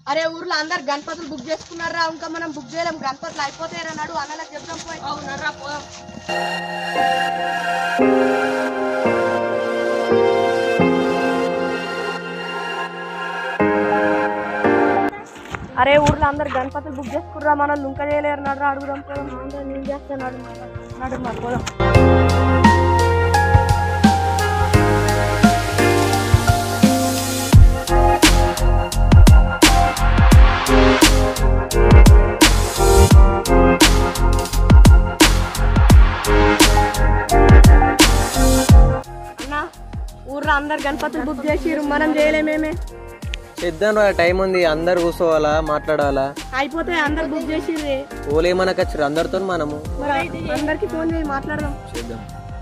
అరే ఊర్లో అందరు గణపతులు బుక్ చేసుకున్నారా ఇంకా మనం బుక్ చేయలేం గణపతులు అయిపోతాయి అన్నాడు అన్నలకు చెప్తాం పోయి అవునరా పోదాం అరే ఊర్లో అందరు గణపతులు బుక్ చేసుకుర్రా మనం లుంక చేయలేరు నడు అడుగుదాం పోదాం అందరూ నేను చేస్తాను నడు మరి పోదాం అన్న ఊర్లో అందరు గణపతులు బుక్ చేసిర్రు మనం చేయలేమేమే చేద్దాం రా టైం ఉంది అందరు కూర్చోవాలా మాట్లాడాలా అయిపోతే అందరు బుక్ చేసిర్రు ఓలేమనకు వచ్చారు అందరితో మనము మరి అందరికి ఫోన్ చేసి మాట్లాడదాం చేద్దాం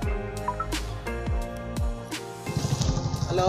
హలో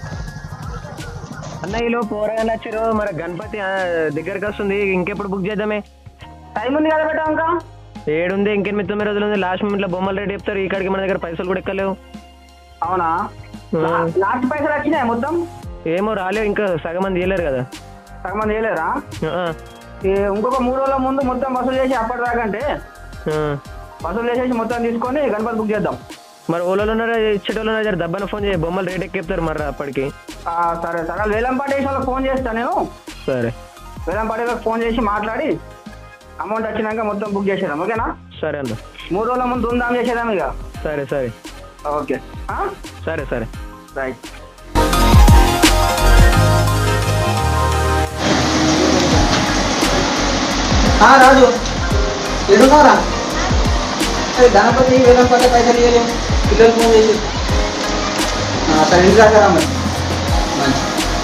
అన్న ఈలో పోరగానే వచ్చారు మరి గణపతి ఆ, దగ్గరికి వస్తుంది ఇంకెప్పుడు బుక్ చేద్దామే టైం ఉంది కదా బెట్ట ఇంకా ఏడుంది ఇంకెనిమిది తొమ్మిది రోజులు ఉంది లాస్ట్ మినిట్ లో బొమ్మలు రేట్ చెప్తారు ఇక్కడికి మన దగ్గర పైసలు కూడా ఎక్కలేవు అవునా ఆ, లాస్ట్ పైసలు వచ్చినాయి మొత్తం ఏమో రాలేవు ఇంకా సగం మంది చేయలేరు కదా సగం మంది చేయలేరా ఆ, ఈ ఇంకొక మూడు రోజుల ముందు మొత్తం వసూలు చేసి అప్పటిదాకా అంటే ఆ. వసూలు చేసేసి మొత్తం తీసుకొని గణపతి బుక్ చేద్దాం మరి ఓలలో ఉన్నారా ఇచ్చేటోళ్ళు ఉన్నారు జర దబ్బన ఫోన్ చేయి బొమ్మలు రేట్ ఎక్కి చెప్తారు మరి అప్పటికి ఆ, సరే సరే వేలంపాటి వేసి వాళ్ళకి ఫోన్ చేస్తాను నేను సరే వేలంపాటి వాళ్ళకి ఫోన్ చేసి మాట్లాడి అమౌంట్ వచ్చినాక మొత్తం బుక్ చేసేద్దాం ఓకేనా సరే అన్న మూడు రోజుల ముందు దుందాం చేసేద్దాం ఇక సరే సరే ఓకే సరే సరే రైట్ రాజు ఎడున్నారా గణపతి వేలం పట్ల పైసలు ఇవ్వలేము పిల్లలు ఫోన్ చేసి ఆ, సరే ఇంటి దాకా రా మరి మంచి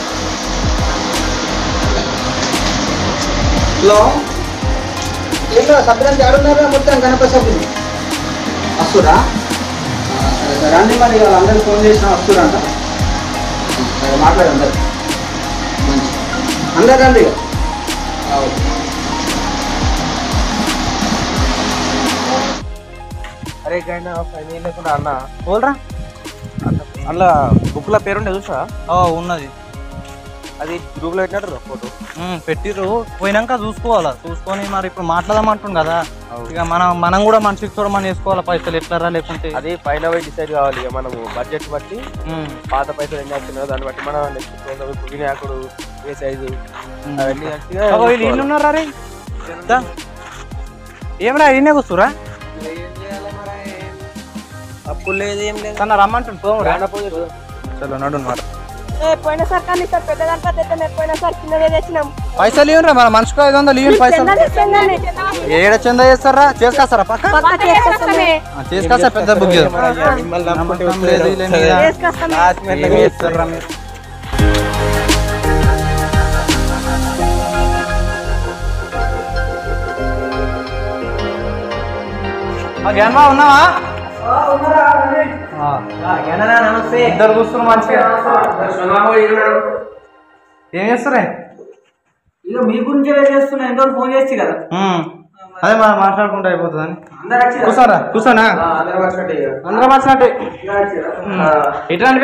హలో ఏంటో సభ్యులు ఆడున్నారా మొత్తం గణపతి సభ్యులు వస్తురా ఆ, సరే సరే రండి మరి వాళ్ళందరికీ ఫోన్ చేసినా వస్తురంట సరే మాట్లాడండి అందరు మంచి అందరు రండి ఇక. ఆ, ఓకే అరే గైనా ఫైన్ లేకుండా అన్న పోల్రా అందులో బుక్ లో పేరుండే చూసా ఉన్నది అది గ్రూప్ లో పెట్టినట్టు ఫోటో ఉమ్, పెట్టిర్రు పోయినాక చూసుకోవాలా చూసుకొని మరి ఇప్పుడు మాట్లాడమంటుంది కదా ఇక మనం మనం కూడా మనిషికి చూడమని వేసుకోవాలా పైసలు ఎట్లరా లేకుంటే అది పైన పోయి డిసైడ్ కావాలి ఇక మనము బడ్జెట్ బట్టి ఉమ్, పాత పైసలు ఎన్ని వస్తున్నాయో దాన్ని బట్టి మనం నెక్స్ట్ వినాయకుడు ఏ సైజు అవన్నీ కరెక్ట్గా అగో వీళ్ళు ఇల్లు ఉన్నారా రే దా. ఏమరా ఈయనే కూర్చురా అప్పుడు లేదు ఏం లేదు తన రమ్మంటుంది పోమురా రానపోదు చలో నడు మరి ఏ పోయినసారి కానీ సార్ పెద్ద గణపతి అయితే మేము పోయినసారి చిన్నదే తెచ్చినాం పైసలు ఇవ్వరా మన మనిషికి ఐదు వందలు ఇవ్వండి పైసలు తెచ్చిందని. ఏడ చందా చేస్తారా చేసుకొస్తారా పక్క పక్కా చేసుకొస్తామే. ఆ, చేసుకొస్తా పెద్ద బుక్ చేద్దాం మిమ్మల్ని నమ్ముకుంటే నమ్మకం లేదు, ఇలా మీద. చేసుకొస్తామే. లాస్ట్ మినిట్ ఏం చేస్తారా మీరు ఆ, జ్ఞానమా ఉన్నావా ఆ. నమస్తే ఇద్దరు కూర్చున్నారు మంచిగా ఏం చేస్తారే ఇక మీ గురించి చేస్తున్నా ఎంతో ఫోన్ చేసి కదా ఉమ్. అదే మనం మాట్లాడుకుంటే అయిపోతుందని అందరు వచ్చి కూర్చోరా కూర్చోనా అందరూ వచ్చినట్టే ఇక. అందరం వచ్చినట్టే ఇట్లాంటి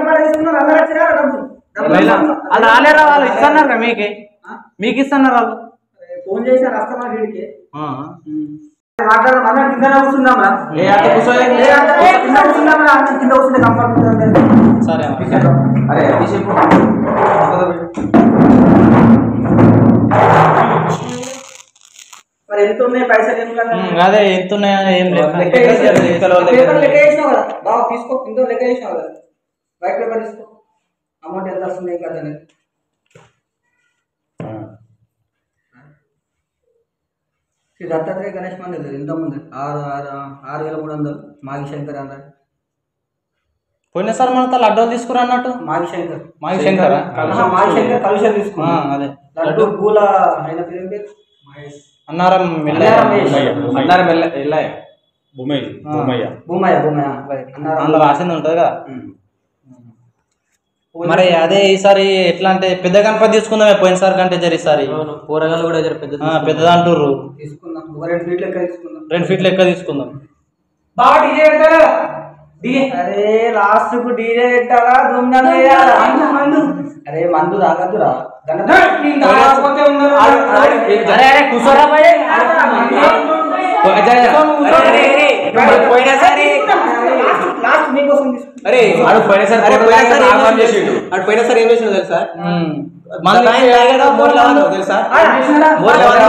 వాళ్ళు రాలేరా వాళ్ళు ఇస్తున్నారు మీకు మీకు ఇస్తున్నారు వాళ్ళు ఫోన్ చేశారు వస్తామా వీడికి ఆ. మాట్లాడడం అందరం కింద కూర్చున్నాం రా ఏ అట్ట కూర్చోలే. ఏ అంత కింద కూర్చున్నాం రా అంత కింద కూర్చుంటే కంఫర్ట్ ఉంటుంది సరే అరే అభిషేక్ మరి ఎంత ఉన్నాయి పైసలు ఎంత ఉన్నాయి? ఉమ్, అదే ఎంత ఉన్నాయని ఏం లేదు లెక్క చేసి- పేపర్ లెక్క చేసినావు కదా బాగా తీసుకో ఇంకో లెక్క చేసినావు కదా వైట్ పేపర్ తీసుకో అమౌంట్ ఎంత వస్తుంది కదా అనేది శ్రీ దత్తాత్రేయ గణేష్ మందిర్ ఎంత ఉంది ఆరు ఆరు ఆరు వేల మూడు వందలు మాగి శంకర్ అన్నారు పోయినసారి మన లడ్డూలు తీసుకురా అన్నట్టు మాగి శంకర్ మాగి శంకరా ఆహా, మాగి శంకర్ కలుషం ఆ, తీసుకున్నా అదే లడ్డు పూల ఆయన పేరు ఏం పేరు అన్నారం అన్నారం వేష్. అన్నారం వెళ్ళాయి బొమ్మయ్య ఆ. బొమ్మయ్య భూమయ్య భూమయ్య right. అన్నారం. అందులో రాసింది ఉంటుంది కదా ఉమ్. మరి అదే ఈసారి ఎట్లా అంటే పెద్ద గణపతి తీసుకుందామే పోయినసారి కంటే జరి ఈసారి కూరగాయలు కూడా జర పెద్ద ఆ, పెద్దది అంటుర్రు తీసుకుందాం ఒక రెండు ఫీట్ లెక్క తీసుకుందాం రెండు ఫీట్లు ఎక్కువ తీసుకుందాం బాగా డీజే పెడతారా అరే లాస్ట్ కు డీజే పెట్టాలా దుమ్దాం వేయాలా అరే మందు తాగద్దురా అరే అరే కూర్చోరా భయ్. పోయినసారి లాస్ట్ మీకోసం తీసుకుంటా. అరే ఆడు పోయినసారి అరే, ఫోటో పోయినసారి లాగా ఏం ఆహ్వానం చేసిండు? చేసిండు ఆడు పోయినసారి ఏం చేసిండు తెలుసా మన మన ఆయన తాగాడు, మోర్ లాగాడు, తెలుసా ఆ, చూసినారా? మోర్ లాగాడు,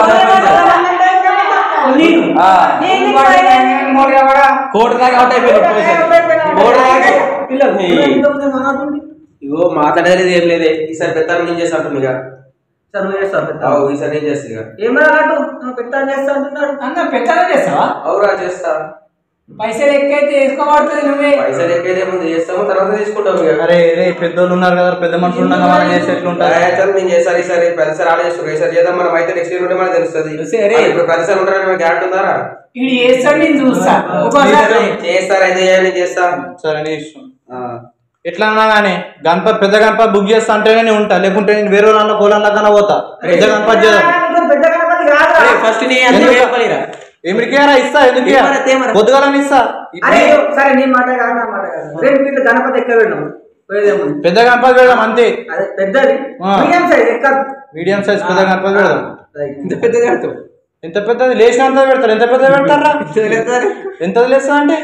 ఆ. నేను కూడా ఆయన మోర్ కావాలా? కోటి దాకా అవుట్ అయిపోయింది పోయినసారి. కోటి దాకా. పిల్లలు, ఈ. పిల్లలు ఇంత ఉంది మాట్లాడండి. ఇగో మాట్లాడేది ఏం లేదే ఈసారి పెద్ద నేను చేస్తా అంటుంది ఇక సార్ నువ్వు చేస్తావు పెద్ద అవు, ఈసారి నేను చేస్తా ఇక ఏమన్నా అన్నట్టు పెద్ద చేస్తా అంటున్నాడు అన్న పెట్టాలా చేస్తావా అవురా చేస్తా పైసలు ఎక్కువైతే వేసుకోబడుతుంది నువ్వే పైసలు ఎక్కైతే ముందు చేస్తాము తర్వాత తీసుకుంటాము ఇక అరే రే పెద్దోళ్ళు ఉన్నారు కదా పెద్ద మనుషులు ఉండగా మనం చేసి ఎట్లుంటారు అయితే నేను చేస్తాను ఈసారి ప్రతిసారి ఆడ చేస్తాను ఈసారి చేద్దాం మనం అయితే నెక్స్ట్ ఇయర్ ఉంటే మనకు తెలుస్తుంది సరే. ఇప్పుడు ప్రతిసారి ఉంటారని గ్యారెంటీ ఉందారా ఇది చేస్తాడు నేను చూస్తా ఒక్కోసారి చేస్తారు అయితే నేను చేస్తా సరే నీ ఇష్టం ఆ. ఎట్లా అన్నా కానీ గణపతి పెద్ద గణపతి బుక్ చేస్తా అంటేనే నేను ఉంటా లేకుంటే నేను వేరే వాళ్ళ కోళ్ళ కన్నా పోతా పెద్ద గణపతి చేద్దాం నీకు పెద్ద గణపతి కాదురా. ఫస్ట్ నీ ఎందుకు? చెప్పలేరా ఏమిటికి ఇస్తా ఎందుకు తేమరా, తేమరా. పొద్దుగాలని ఇస్తా అరే సరే నీ మాట కాదు నా మాట కాదు రేపు వీళ్ళు గణపతి ఎక్క వెళ్ళాం పోయేదేమో పెద్ద గణపతి పెడదాం అంతే అదే పెద్దది ఆ. మీడియం సైజ్ ఎక్కదు మీడియం సైజ్ పెద్ద గణపతి పెడదాం ఇంత పెద్దది ఆడుతావు ఎంత పెద్దది లేచినంత పెడతారు ఎంత పెద్ద పెడతారా ఎంత లేస్తా అంటే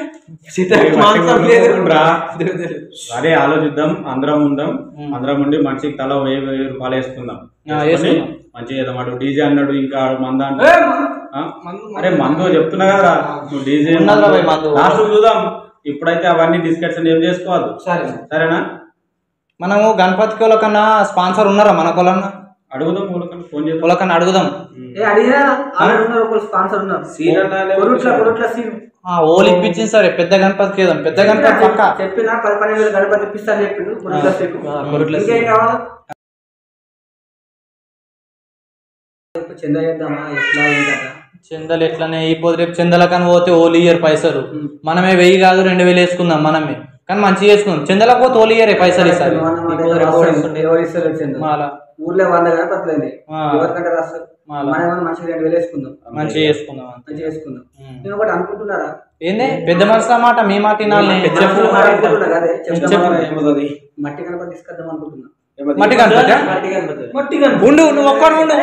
అదే ఆలోచిద్దాం అందరం ఉందాం అందరం ఉండి మనిషికి తల వెయ్యి వెయ్యి రూపాయలు వేసుకుందాం ఆ, వేసుకొని వేసుకుందాం. మంచిగా చేద్దాం అటు డీజే అన్నాడు ఇంకా ఆడు మంద అంటాడు. ఆ? అరే మందు చెప్తున్నా కదా నువ్వు డీజే ఉన్నదిరా భయ్ మందు. లాస్ట్ చూద్దాం ఇప్పుడైతే అవన్నీ డిస్కషన్ ఏం చేసుకోవద్దు సరే సరేనా మనము గణపతికి వాళ్ళకన్నా స్పాన్సర్ ఉన్నారా మన కొలన్నా అడుగుదాం వాళ్ళకన్నా ఫోన్ చేద్దాం వాళ్ళకన్నా అడుగుదాం ఏ అడిగినా ఆల్రెడీ ఉన్నారు ఒకరు స్పాన్సర్ ఉన్నారు సీన్ అన్నానే కొరుట్ల కొరుట్ల సీన్ ఆ, ఓలి ఇప్పించింది సరే పెద్ద గణపతికి వేద్దాం పెద్ద గణపతి పక్క చెప్పిన పది పన్నెండు వేలు గణపతి ఇప్పిస్తా అని చెప్పిండు కొరుట్ల సీన్ ఆ, కొరుట్ల ఇంకేం సీన్. కావాలి ఇప్పుడు చందా చేద్దామా ఎట్లా ఏం కదా చందలు ఎట్లనే ఈ పొద్దు రేపు చందల కానీ పోతే ఓలి ఇయర్ పైసలు మనమే వెయ్యి కాదు రెండు వేలు వేసుకుందాం మనమే కానీ మంచిగా వేసుకుందాం చందలకు పోతే ఓలి ఇయర్ పైసలు ఇస్తారు ఈ పొద్దు రేపు ఓడి ఇస్తుండే. ఎవరు ఇస్తారు చందా మాల ఊర్లో వంద గణపతులు ఆ. ఎవరికంటే రాస్తారు మాల. మనం ఏమన్నా మంచిగా రెండు వేలు వేసుకుందాం మంచిగా చేసుకుందాం అంతే. మంచిగా వేసుకుందాం ఉమ్. నేను ఒకటి అనుకుంటున్నారా ఏంది పెద్ద మనసు మాట మీ మాట వినాలి పెద్ద చెప్పు మనుషులు మాట అనుకుంటున్నా కదే, చెప్దాం చెప్పు. అన్నమాట. ఏమవుతుంది మట్టి గణపతి తీసుకొద్దాం అనుకుంటున్నా మట్టి గణపతి మట్టి గణపతి. మట్టి గణపతి ఉండు నువ్వు ఒక్కడు ఉండు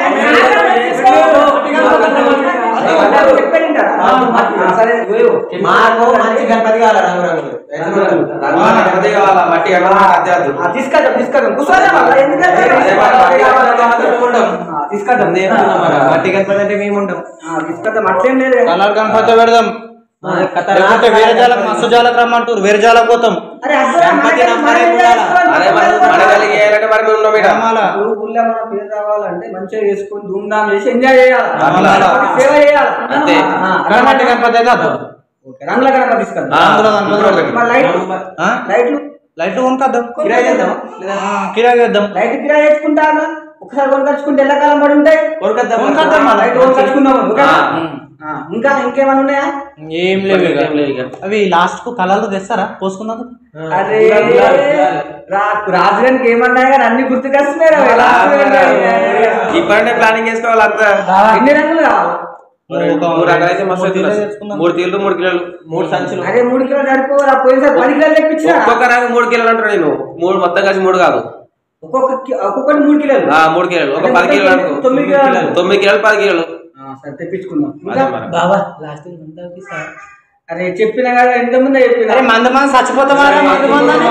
మాకు మంచి గణపతి కావాలా రంగు రంగులు రంగు గణపతి కావాలా మట్టి గణపతి అద్దె వద్దు. తీసుకొద్దాం తీసుకొద్దాం కూర్చోలే మళ్ళా, ఎందుకంటే అదే మరి మట్టి గణపతి కావాలంటే మేము ఉంటాం. ఆ, తీసుకొద్దాం నేను చెప్తున్నా మరి, మట్టి గణపతి అంటే మేము ఉంటాం ఆ, తీసుకొద్దాం అట్లేం లేదు కలర్ గణపతి పెడదాం లేకుంటే వేరే జాలకు మస్తు జాలకు రమ్మంటారు వేరే జాలకు పోతాం అరే అబ్బా, గణపతి మనకి- నమ్మరే మనకి ఉండాలా? చేసుకోవాలి. అరే మన మన గలికి చేయాలంటే మరి మేము ఉన్నాం ఈడ. రామాల. ఇప్పుడు ఊళ్ళో మన పేరు రావాలంటే మంచిగా చేసుకొని ధూమ్ధామ్ చేసి ఎంజాయ్ చేయాలి రామాల. గణపతికి సేవ చేయాలి అంతే. ఆ, కానీ మట్టి గణపతి అయితే వద్దాం. ఓకే, రంగుల గణపతి తీసుకొద్దాం ఆ, రంగుల గణపతి ఒకటి. మరి లైట్లు ఆ? లైట్లు లైట్లు కొనుక్కొద్దాం కిరాయి చేద్దాం ఆ, కిరాయి చేద్దాం లైట్ కిరాయి తెచ్చుకుంటాను ఒకసారి కొనుకొచ్చుకుంటే ఎల్లకాలం పడి ఉంటాయి కొనుక్కొద్దాం. కొనుక్కొద్దాం ఆ, లైట్ కొనుకొచ్చుకుందాం ఓకేనా? ఆ. ఆ, ఇంకా ఇంకేమైనా ఉన్నాయా ఏం లేవు ఇక. ఏం లేవు ఇక. అవి లాస్ట్ కు కలర్లు తెస్తారా పోసుకుందాం అరే రా- రాజుగారికి ఏమన్నా కానీ అన్ని గుర్తుకొస్తున్నాయి రా, ఎలా వస్తున్నాయి? ఇప్పుడంటే ప్లానింగ్ చేసుకోవాలి అంతా ఎన్ని రంగులు కావాలి మూడు రకాలైతే మస్తు మూడు కిలోలు అవుతుంది. తెచ్చుకుందాం. మూడు తీర్లు మూడు కిలోలు మూడు సంచులు అరే మూడు కిలో సరిపోరా పోయినసారి పది కిలోలు తెప్పించిన ఒక్కొక్క రంగు మూడు కిలోలు అంటారు నేను మూడు మొత్తం కలిసి మూడు కాదు ఒక్కొక్క కి- ఒక్కొక్కటి మూడు కిలోలు ఆ మూడు కిలోలు ఒక పది కిలోలు అనుకో తొమ్మిది కిలోలు తొమ్మిది కిలోలు పది కిలోలు ఆ, సరే తెప్పించుకుందాం అదే ఇంకా? మరి. బాబా లాస్ట్ ఎంత అరే చెప్పిన కదా ఎంత ముందే చెప్పిన అరే మంద మంది చచ్చిపోతావారా మందు మందని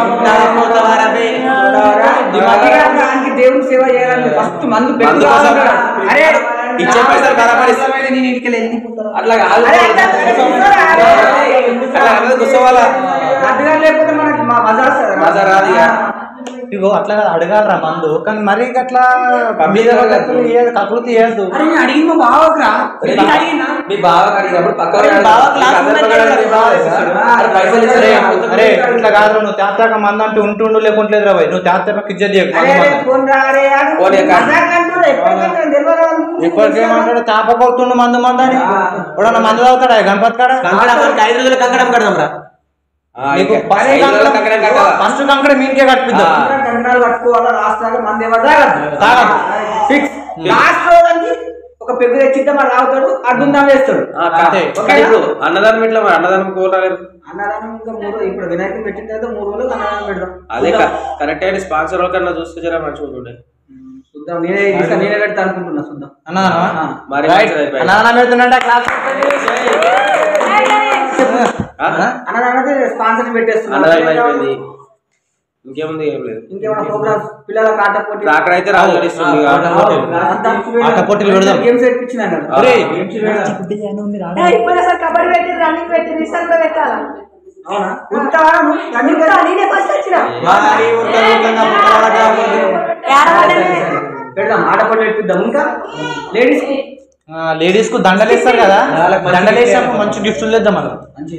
దానికి దేవుని సేవ చేయాలని ఫస్ట్ మందు పెట్టు మందు కోసం కావాలన్నాడు. అరే ఇచ్చే పైసలు బరాబర్ ఇస్తా. అట్లా కాదు అరే, అట్లా కూర్చోరా, అరే. అట్లా కాదు, కూర్చోవాలా అడ్డుగా లేకపోతే మనకి మా మజా వస్తుంది రా. మజా రాదు ఇక. ఇగో అట్లా కాదు, అడగాలరా మందు కానీ మరి అట్లా Public మీద లో కక్కులు ఇయ్యదు, కక్కులు తీయద్దు అరే నేను అడిగింది మా బావకురా నేను అడిగినా మీ బావ అడిగినప్పుడు పక్క అరే, బావ క్లాస్ అందరి ఉందని పక్కన చెప్పాడు, బావ బావ ఇస్తాడు. ఇస్తాడు. అరే, పైసలు అరే ఇస్తాడు. అరే ఇట్లా కాదు నువ్వు తాతాక మంద అంటే ఉంటుండు లేకుంటలేదు రా భయ్. నువ్వు తాతాక ఇజ్జత్ చేయకు అరే మందు అరే మంద. ఫోన్ రా అరే ఆగు. ఫోన్ ఏ కాదు. మజాక్ అంటుర్రు, ఎప్పటికంటే తెలియదు వాళ్ళు. ఇప్పటికి ఏమంటాడు తాప కొడుతుండు మందు మంద అని ఇప్పుడు మందు తాగుతాడా గణపతి కాడ ఐదు రోజులు కంకణం కడదాం రా నీకు ఐదు రోజులు కంకణం కట్టాలా ఫస్ట్ కంకడ మీనికే కట్టిద్దాం ఆ. అందరం కంకణాలు కట్టుకోవాలా లాస్ట్ దాకా మంది ఎవరు తాగదు తాగదు. ఫిక్స్ లాస్ట్ రోజు అంటే ఒక ఒక పెగ్గు తెచ్చిద్దాం వాడు తాగుతాడు అడ్డుందా వేస్తాడు అంతే కానీ ఇప్పుడు అన్నదానం ఇట్లా మరి అన్నదానం కోరాలేదు అన్నదానం ఇంకా మూడు రోజులు ఇప్పుడు వినాయకుడు పెట్టిన తర్వాత మూడు రోజులు అన్నదానం పెడదాం అదే కరెక్ట్ అయిన స్పాన్సర్ కన్నా చూస్తే జర మంచిగా ఉంటుండే చూద్దాం నేనే ఈసారి నేనే పెడతా అనుకుంటున్నా చూద్దాం అన్నదానమా మరి రైట్ మంచిది అయిపోయింది. అన్నదానం పెడుతుందంటే క్లాస్ ఆ? అన్నదానం స్పాన్సర్ పెట్టేస్తున్నా అన్నదానం అయిపోయింది ఇంకేముంది ఏం లేదు ఇంకేమైనా ప్రోగ్రామ్స్ పిల్లలకు ఆట పోటీ అక్కడ అయితే రాజు గడిస్తుంది ఇక. ఆట పోటీలు. ఆట పోటీలు పెడదాం. గేమ్స్ తెప్పించిన ఒరేయ్, ఇప్పుడు అసలు కబడ్డీ పెట్టి రన్నింగ్ పెట్టి రిసర్ కూడా పెట్టాలా అవునా ఉంటావా నువ్వు? రన్నింగ్ ఇంకా నేనే ఫస్ట్ వచ్చిన పెడదాం ఆట పోటీ పెట్టిద్దాం ఇంకా లేడీస్ లేడీస్ కు దండలు వేస్తారు కదా దండలు వేసినప్పుడు మంచి గిఫ్ట్లు తెద్దాం మనం మంచి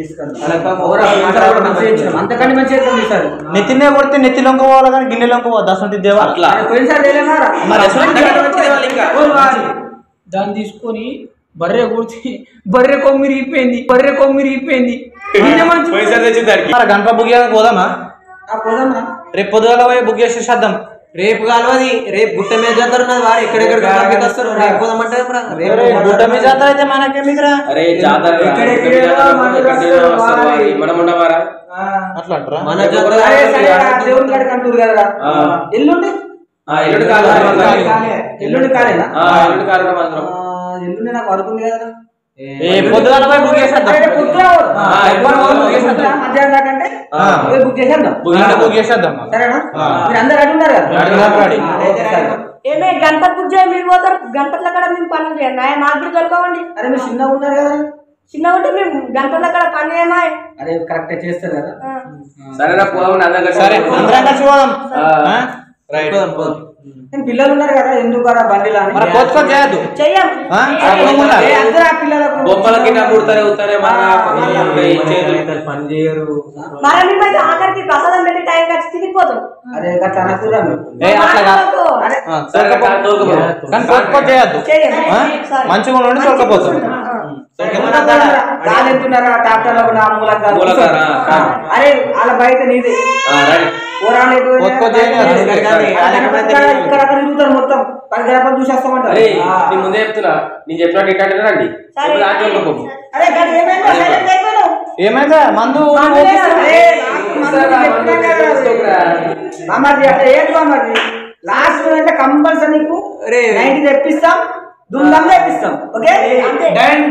అంతకంటే మంచి చేద్దాం ఈసారి నెత్తినే కొడితే నెత్తి లొంక పోవాలి కానీ గిన్నె లొంక పోవద్దు అసలు దేవా అట్లా అరే పోయినసారి తెలియమారా మరి అసలు అంతకంటే మంచిది వాళ్ళు ఇంకా దాన్ని తీసుకొని బర్రె కూర్చి బర్రె కొమ్మిరి ఇప్పింది బర్రె కొమ్మిరి ఇప్పింది పైసలు తెచ్చింది దానికి మరి గణప బుక్ చేయడానికి పోదామా పోదాం రేపు పొద్దుగాల పోయి బుక్ చేసేసేద్దాం రేపు కాలువది రేపు గుట్ట మీద జాతర ఉన్నది వారు ఎక్కడెక్కడ పంపిణీ వస్తారు రేపు పోదామంటే రేపు గుట్ట మీద జాతర అయితే మనకేమిదిరా అరే జాతర రా. ఎక్కడెక్కడ ఇక్కడ జాతర మన ఇక్కడ వస్తారు, వస్తారు, వారి. మనం ఉండవారా అట్లా అంటారా మన జాతర అరే సరే రా, దేవుని కాడికి అంటారు కదరా ఆ. ఎల్లుండి ఆ, ఎల్లుండి కాదు కాలే. ఎల్లుండి కాలేనా ఆ, ఎల్లుండి కాదు మాత్రం ఆ, ఎల్లుండి నాకు వర్క్ ఉంది కదరా ఏ పొద్దుగాల పోయి బుక్ చేసేద్దాం అరే, పొద్దున పోదు. ఆ, ఎవ్వరు పొద్దున పోదు. పోదు. పొద్దున మధ్యాహ్నం దాకా అంటే ఆ. పోయి బుక్ చేసేద్దాం ఇల్లు బుక్ చేసేద్దాం సరేనా ఆ. మీరు అందరు రెడీ ఉన్నారు కదా రెడీ ఉన్నారు, రెడీ. ఆ, అయితే సరే. ఏమే గణపతి పూజ చేయ మీరు పోతారు గణపతుల కాడ మేము పనులు చేయండి ఆయన నాకు కూడా దొరకవండి అరే మీరు చిన్నగా ఉన్నారు కదా చిన్న ఉంటే మేము గణపతుల కాడ పని చేయమా అరే కరెక్ట్ చేస్తారు కదా సరేనా పోదాం అందరం సరే అందరం కలిసి పోదాం ఆ. రైట్ నేను పిల్లలు ఉన్నారు కదా ఎందుకు కదా బండిలో అని. మరి కొత్త చేయద్దు చెయ్యం ఆ? తప్పకుండా. ఏ, అందరూ ఆ పిల్లలకు బొమ్మలకి నా కుడతారే అవుతారే మన పని చేయరు మరి మేమైతే ఆఖరికి ప్రసాదం పెట్టి టైం ఖర్చు తిరిగిపోతాం అరే గట్లా అనకూడదు మీరు. ఏ అట్లా కాదు. అరే ఆ, సరే తోలుకపో. తోలుకపో. కానీ కొత్త చేయద్దు చెయ్యం ఆ? మంచిగా ఉండండి తొలకపోతాం ఏమన్నా కాలు ఎత్తున్నారా ట్రాక్టర్లకు నా మూలకు కాదు. మూలకారా? ఆ, అరే వాళ్ళ బయట నీదే పోరాలు ఎటు పోయినా కొత్త చేయని బయట అది నీదే. కానీ ఇక్కడ ఇక్కడ అక్కడ తిరుగుతారు మొత్తం పది గడపలు చూసేస్తామంటారు అరే నీ ముందే చెప్తున్నా నేను చెప్పినట్టు ఏంటంటే రండి సరే. ఇప్పుడు దాంట్లో వెళ్ళిపో. అరే గడి ఏమైందా సైలెంట్ అయిపోయినావు ఏమైందా మందు అరే, లాస్ట్ మంత్ చెప్పినా కదా అది. మామది అట్లా ఏంటి మామది లాస్ట్ అంటే కంపల్సరీ నీకు నైన్టీ తెప్పిస్తాం దుందం తెప్పిస్తాం ఓకే డన్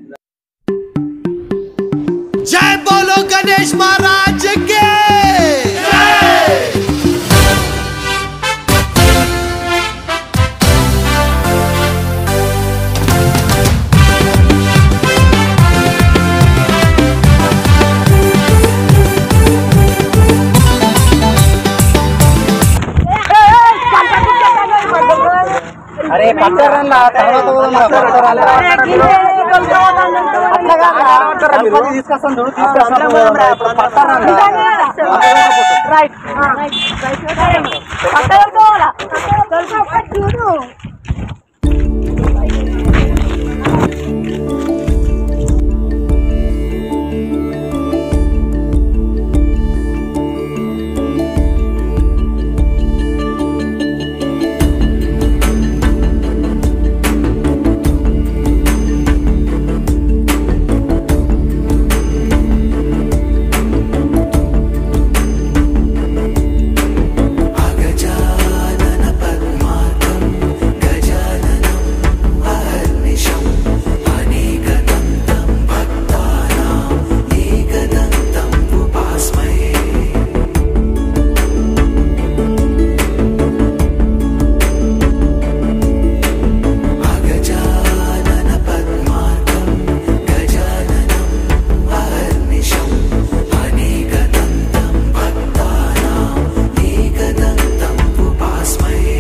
जय बोलो गणेश महाराज के అరే పట్టారన్లా తర్వాత పోదాం రా, పట్టారన్లా. గణపతి తీసుకొస్తాం చూడు, తీసుకొస్తాం పోదాం రా, ఇప్పుడు పట్టారన్లా. రైట్ చూడు गजानन पद्मार्कं गजाननम् अहर्निशम् अनेकदन्तं भक्तानाम् एकदन्तम् उपास्महे अगजानन पद्मार्कं गजाननम् अहर्निशम् अनेकदन्तं भक्तानाम् एकदन्तम् उपास्महे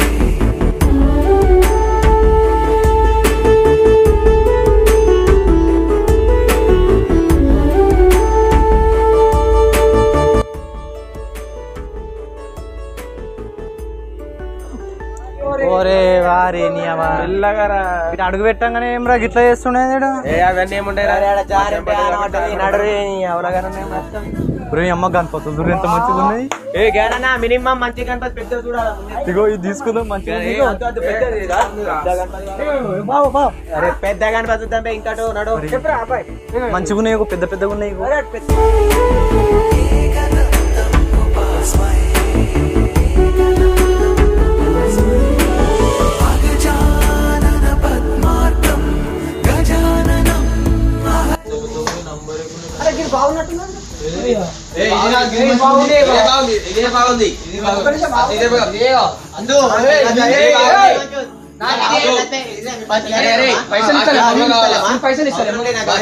ఓరే వారే నీ అవ్వ. ఇటు అడుగు పెట్టంగానే ఏం రా గిట్లా చేస్తుండే వీడు? ఏ అవన్నీ ఏముంటాయి రా? నడురే నీ అవలగానే మొత్తం. ఒరే అమ్మ గణపతులు చూడు ఎంత మంచిగా ఉన్నాయి ఏ గేడనా మినిమం మంచి గణపతి పెద్ద చూడాలి ఇగో ఇది తీసుకుందాం మంచిగా ఉంది. బావు బావు అరే పెద్ద గణపతి చూద్దాం బే, ఇంకా నడు చెప్పరా అబ్బాయి మంచిగా ఉన్నాయి ఇగో, పెద్ద పెద్దగా ఉన్నాయి ఇగో. అరే, పెద్ద- అరే ఇది బాగున్నట్టున్నా పైసలు ఇస్తాను పైసలు ఇస్తాను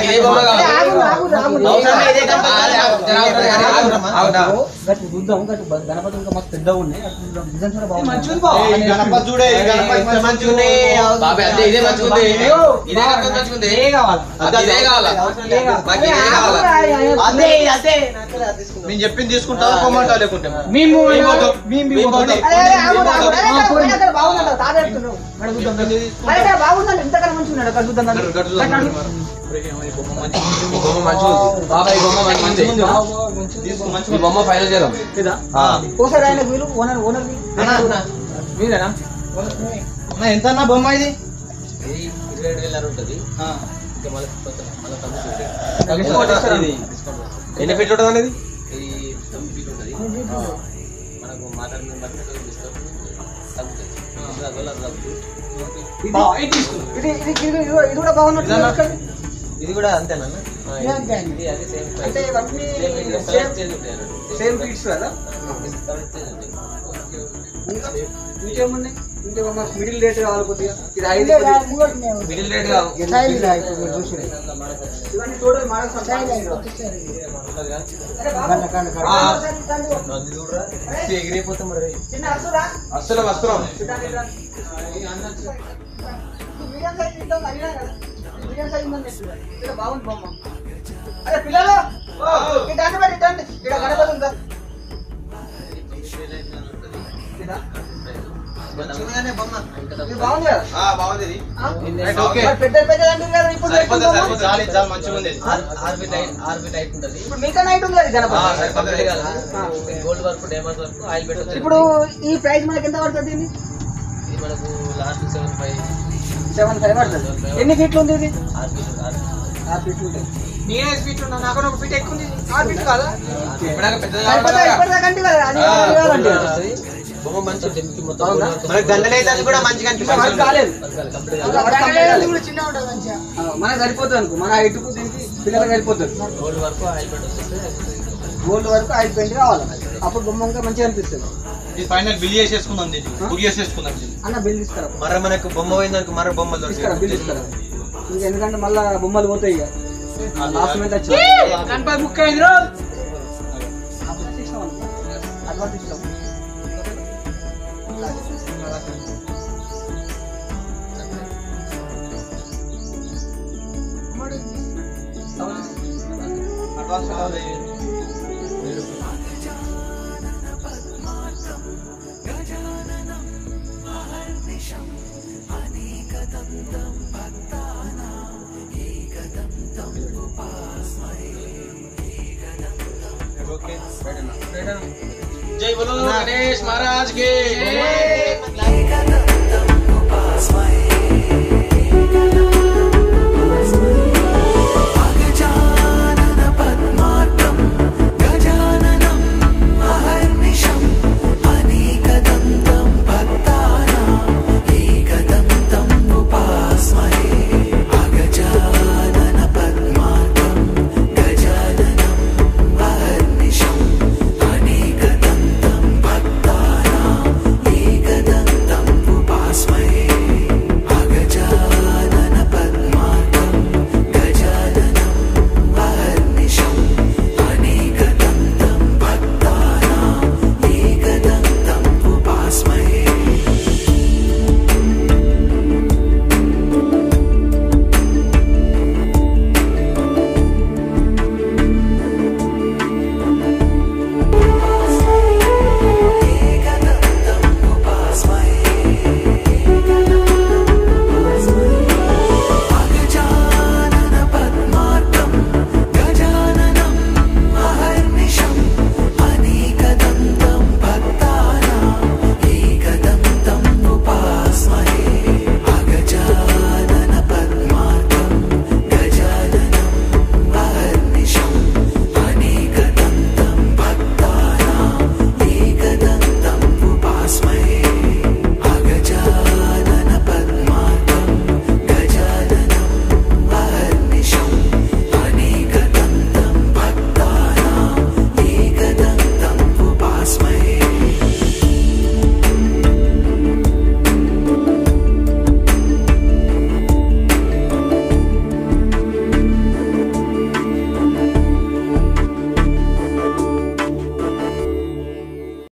గట్టి చూద్దాం గట్టి గణపతి ఇంకా మస్తు పెద్దగా ఉన్నాయి అటు చూద్దాం. డిజైన్స్ కూడా బాగున్నాయి. మంచిది బావ గణపతి చూడే గణపతి మంచిగా ఉన్నాయి ఇదే మంచిగుంది ఇదే కనుక మంచిగుంది ఏ కావాలి ఇదే కావాలా మాకు ఇదే కావాలా అదే అదే మేము చెప్పింది తీసుకుంటావా పొమ్మంటావా లేకుంటే మేము మేము పోతాం. మేము మేము పోతాం. అరే అరే, ఆగు, ఆగు. అరే, అక్కడ పోయినా అక్కడ బాగుందంట తాత చెప్తున్నావు అరే అక్కడ బాగుందంట ఇంతకన్నా మంచిగా ఉన్నాడు అక్కడ చూద్దాం దాన్ని. గట్టు చూద్దాం. ఈ బొమ్మ మంచిగుంది. ఈ బొమ్మ మంచిగుంది. బాబాయ్ ఈ బొమ్మ మంచిగుంది. ఈ బొమ్మ ఫైనల్ చేద్దాం ఆ. ఒకసారి ఆయన వీలు ఓనర్ ఓనర్ మీరేనా అన్న, ఎంత అన్న బొమ్మ ఇది ఇది ఇరవై ఏడు వేల ఉంటుంది ఇంకా మళ్ళీ కొంచెం మళ్ళీ తగ్గుతుంది. ఇది ఎన్ని ఫీట్లు ఉంటుంది అనేది ఇది తొమ్మిది ఫీట్ ఉంటుంది మనకు మాట్లాడిన బట్టి డిస్కౌంట్ తగ్గుతుంది ఇది అదోలా అది తగ్గుతుంది. ఇది ఇది ఇది ఇది ఇది కూడా బాగున్నట్టు ఇది కూడా అంతేనా ఆ, ఇది- ఇది అది సేమ్ ప్రైస్. అంటే ఇవన్నీ సేమ్ ఇది సేమ్ కలర్ చేంజ్ ఉంటాయి అన్నట్టు. సేమ్ ఫీట్స్ కదా కలర్ చేంజ్ ఉంటాయి. ఇంకా ఇంకేమున్నాయి ఇంకేమో మాకు మిడిల్ రేట్ కావాలి కొద్దిగా ఇది ఐదు మిడిల్ రేట్ కావు ఇవన్నీ టోటల్ మోడల్స్ అది చూడరా ఇది ఎగిరిపోతాం మరి చిన్న అసురా అస్సలు వస్తున్నాం మీడియం సైజ్ ఇద్దాం అడిగినా కదా మీడియం సైజ్ ఉందని చెప్పిరా. ఇక్కడ బాగుంది బొమ్మ అరే పిల్లలు ఇటు అంటే మరి ఇటు అంటే ఇక్కడ గణపతి ఉందా ఇదా? ఇది బాగుంది కదా బాగుంది ఇది. ఆ? ఓకే. మరి పెద్ద పెద్ద అంటారు కదా ఇప్పుడు సరిపోతుంది బొమ్మ. సరిపోతుంది చాలు చాలు మంచిగా ఉంది ఆర్బీ టైట్ ఆర్బీ టైట్ ఉంటుంది ఇప్పుడు మీకన్నా నైట్ ఉంది అది గణపతి సరిపోతుంది gold work diamond work oil పెట్టచ్చు ఇప్పుడు ఈ ప్రైస్ మనకి ఎంత పడుతుంది దీన్ని ఇది మనకు last seven five seven five పడుతుంది ఎన్ని ఫీట్లు ఉంది ఇది ఆర్బీ ఆర్బీ ఆరు ఫీట్లు ఉంటాయి నేనే ఫీట్ ఉన్నా నాకు ఒక ఫీట్ ఎక్కువ ఉంది ఆరు ఫీట్ కాదా ఇప్పటిదాకా పెద్దగా సరిపోతా ఇప్పటిదాకా అంటే కదా అది కావాలి, అది కావాలంటే కదా. బొమ్మ మంచి టెన్కి మొత్తం అవునా? gold work. మనకి దండలు అయితే అది కూడా మంచిగా ఇంకా వర్క్ అనిపిస్తుంది కాలేదు కంప్లీట్ ఇంకా వర్క్ కంప్లీట్ కాలేదు. ఆ, మనకు సరిపోతుంది అనుకో మన హైట్కు దీనికి పిల్లలకు సరిపోతుంది గోల్డ్ వర్క్ ఆయిల్ పెట్టచ్చు గోల్డ్ వరకు ఐదు పెయింట్ కావాలి అప్పుడు బొమ్మ ఇంకా మంచిగా అనిపిస్తుంది ఇది ఫైనల్ బిల్ చేసేసుకుందాం దీన్ని బుక్ చేసేసుకుందాం దీన్ని అన్న బిల్ తీసుకురా మర మనకు బొమ్మ పోయిందనుకో మర బొమ్మలు తీసుకురా బిల్ తీసుకురా ఇంకా ఎందుకంటే మళ్ళా బొమ్మలు పోతాయి ఇక లాస్ట్ మీద వచ్చి గణపతి బుక్ అయింది రో అడ్వాన్స్ ఇస్తాం జై బోలో గణేష్ మహారాజ్ కి